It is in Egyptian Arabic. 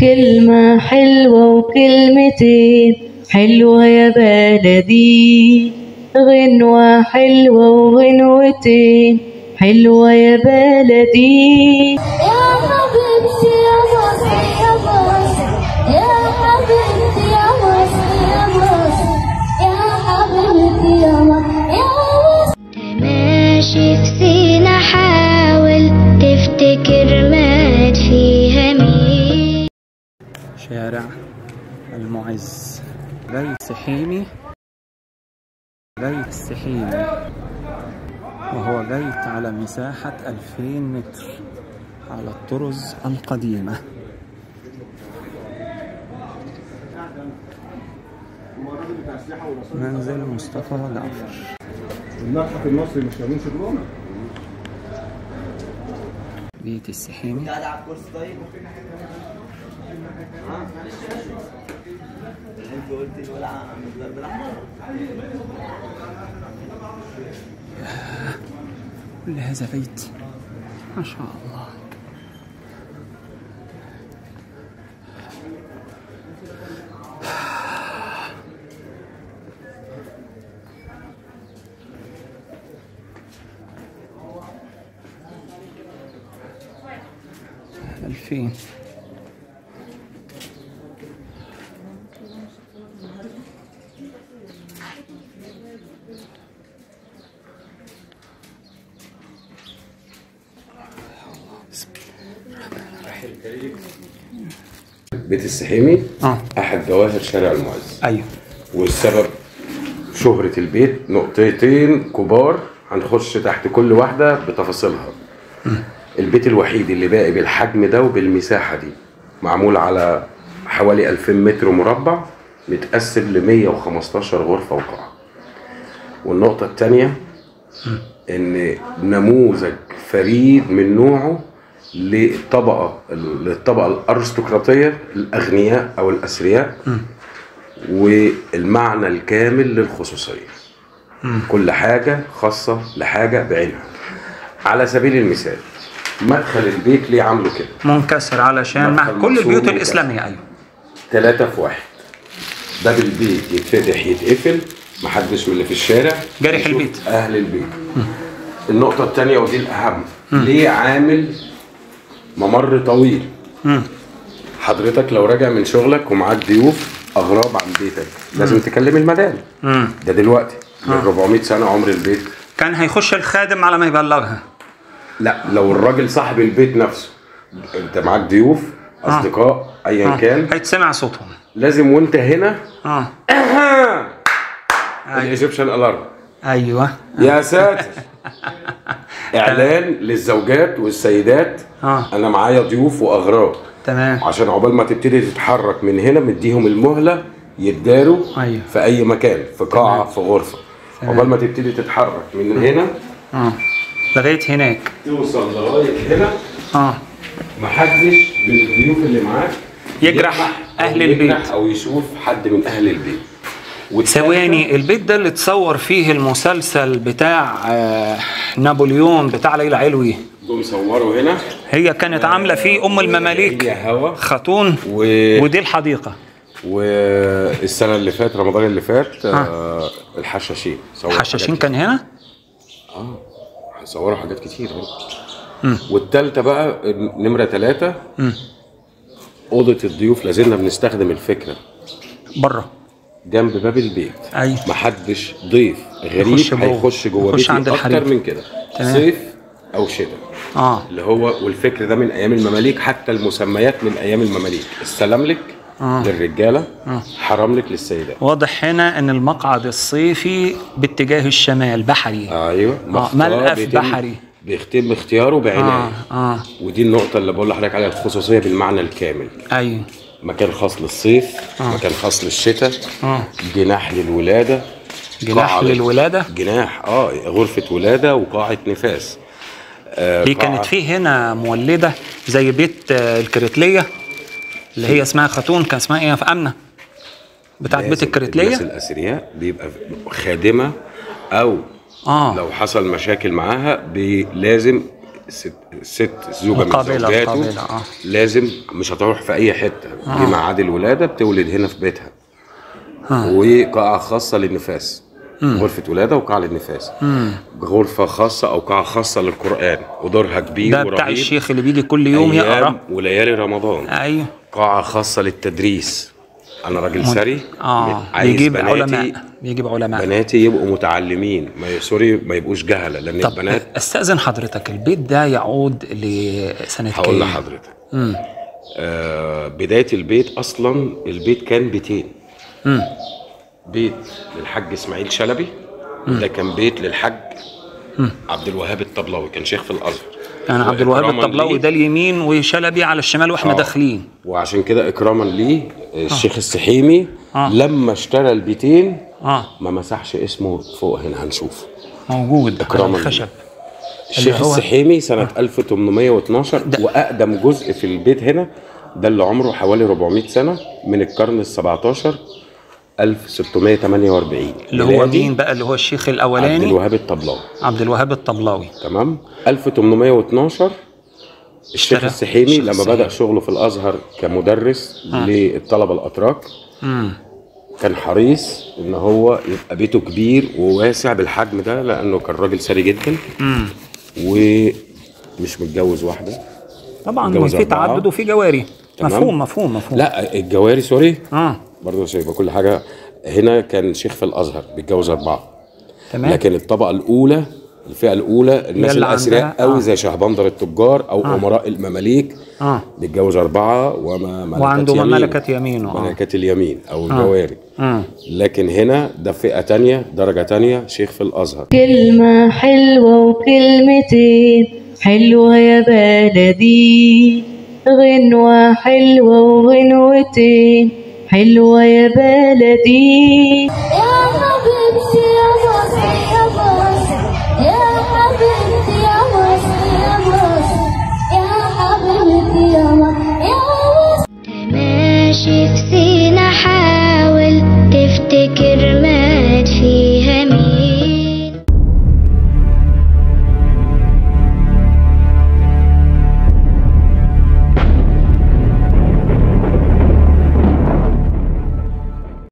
كلمة حلوة وكلمتين حلوة يا بلدي غنوة حلوة وغنوتين حلوة يا بلدي يا حبيبتي يا مصر يا مصر يا حبيبتي يا مصر يا مصر يا حبيبتي يا مصر يا مصر ماشي في سينا حاول تفتكر مات فيها مين شارع المعز بيت سحيمي بيت السحيمي وهو بيت على مساحة 2000 متر على الطرز القديمة منزل مصطفى جعفر المتحف المصري مش هيعملوا شغلهم بيت السحيمي كل هذا بيت ما شاء الله ألفين بيت السحيمي اه احد جواهر شارع المعز أيوه والسبب شهرة البيت نقطتين كبار هنخش تحت كل واحدة بتفاصيلها البيت الوحيد اللي باقي بالحجم ده وبالمساحة دي معمول على حوالي 2000 متر مربع متقسم ل 115 غرفة وقاعة والنقطة التانية ان نموذج فريد من نوعه للطبقة للطبقة الأرستقراطية الأغنياء أو الأثرياء والمعنى الكامل للخصوصية كل حاجة خاصة لحاجة بعينها على سبيل المثال مدخل البيت ليه عامله كده منكسر علشان مع مدخل كل مقسوم البيوت منكسر. الإسلامية أيوه ثلاثة في واحد باب البيت يتفتح يتقفل محدش من اللي في الشارع جارح يشوف البيت. أهل البيت النقطة التانية ودي الأهم ليه عامل ممر طويل مم. حضرتك لو راجع من شغلك ومعاك ضيوف أغراب عن بيتك لازم تكلم المدام مم. ده دلوقتي من 400 سنة عمر البيت كان هيخش الخادم على ما يبلغها لا لو الراجل صاحب البيت نفسه انت معاك ضيوف اصدقاء ايا آه. كان هيتسمع صوتهم لازم وانت هنا اه الايجيبشن الارم ايوه يا ساتر اعلان للزوجات والسيدات آه. انا معايا ضيوف واغراب تمام عشان عقبال ما تبتدي تتحرك من هنا مديهم المهله يتداروا أيوة. في اي مكان في قاعه في غرفه عقبال ما تبتدي تتحرك من هنا اه لغايه هناك توصل لغايه هنا اه محدش من الضيوف اللي معاك يجرح يلمح أهل أو البيت. يجرح او يشوف حد من اهل البيت ثواني البيت ده اللي اتصور فيه المسلسل بتاع آه نابليون بتاع ليلى علوي جم صوروا هنا هي كانت عامله فيه ام المماليك هي هوا خاتون و... ودي الحديقه والسنه اللي فات رمضان اللي فات آه الحشاشين صوروا حشاشين حاجات كان هنا اه صوروا حاجات كتير برضه والتالتة بقى نمرة ثلاثة أوضة الضيوف لازلنا بنستخدم الفكرة بره جنب باب البيت أيوة. محدش ضيف غريب يخش جوه. هيخش جوه يخش بيتي عند أكتر الحريم. من كده تمام. صيف أو شتاء اه اللي هو والفكر ده من ايام المماليك حتى المسميات من ايام المماليك السلاملك آه. للرجاله حراملك للسيدات واضح هنا ان المقعد الصيفي باتجاه الشمال بحري ايوه مختار ملقف بيتم- بحري. بيتم اختياره بعنايه اه اه ودي النقطه اللي بقول لحضرتك عليها الخصوصيه بالمعنى الكامل ايوه مكان خاص للصيف آه. مكان خاص للشتاء اه جناح للولاده جناح قاعة- للولاده جناح اه غرفه ولاده وقاعه نفاس آه دي قاعة- كانت فيه هنا مولده زي بيت آه، الكريتليه اللي هي اسمها خاتون كان اسمها ايه في امنه بتاعت بيت لازم الكريتليه الناس الاثرياء بيبقى خادمه او اه لو حصل مشاكل معاها بي- لازم الست الست الزوجه من مقابلة- زوجاته مقابلة، آه. لازم مش هتروح في اي حته في ميعاد الولاده بتولد هنا في بيتها وقاعه خاصه للنفاس غرفة ولادة وقاعة للنفاس غرفة خاصة أو قاعة خاصة للقرآن ودورها كبير ده ورهيب بتاع الشيخ اللي بيجي كل يوم أيام يقرا وليالي رمضان ايوه قاعة خاصة للتدريس أنا راجل ثري اه عايز بيجيب بناتي علماء بيجيب علماء بناتي يبقوا متعلمين ما سوري ما يبقوش جهلة لأن طب البنات استاذن حضرتك البيت ده يعود لسنه هقول كام؟ لحضرتك آه بداية البيت أصلا البيت كان بيتين بيت للحاج إسماعيل شلبي وده كان بيت للحاج عبد الوهاب الطبلاوي كان شيخ في الأزهر يعني عبد الوهاب وإكراما الطبلاوي ليه- ده اليمين وشلبي على الشمال واحنا آه. داخلين وعشان كده إكراما ليه الشيخ السحيمي آه. لما اشترى البيتين اه ما مسحش اسمه فوق هنا هنشوف موجود على إكراما الخشب الشيخ هو- السحيمي سنة 1812 ده- وأقدم جزء في البيت هنا ده اللي عمره حوالي 400 سنة من القرن ال 17 1648 اللي هو ميلادي مين بقى اللي هو الشيخ عبد الاولاني الوهاب الطبلاوي عبد الوهاب الطبلاوي تمام 1812 الشيخ اشترى السحيمي الشيخ لما السحيمي. بدأ شغله في الأزهر كمدرس للطلبة الأتراك امم كان حريص ان هو يبقى بيته كبير وواسع بالحجم ده لانه كان راجل ثري جدا امم ومش متجوز واحده طبعا متجوز في أربعة. تعدد وفي جواري تمام. مفهوم مفهوم مفهوم لا الجواري سوري اه برضه عشان يبقى كل حاجه هنا كان شيخ في الازهر بيتجوز اربعه تمام لكن الطبقه الاولى الفئه الاولى الناس اللي الاثرياء عندها- قوي آه. زي شهبندر التجار او امراء المماليك اه بيتجوز اربعه وما ملكت وعنده يمين. ملكة يمينه اه ملكة اليمين او الجواري امم لكن هنا ده فئه تانية درجه تانية شيخ في الازهر كلمة حلوة وكلمتين حلوة يا بلدي غنوة حلوة وغنوتين حلوة يا بلدي يا حبيبتي يا مصر يا مصر يا حبيبتي يا مصر يا مصر يا حبيبتي يا مصر يا مصر ماشي في سينا حاول تفتكر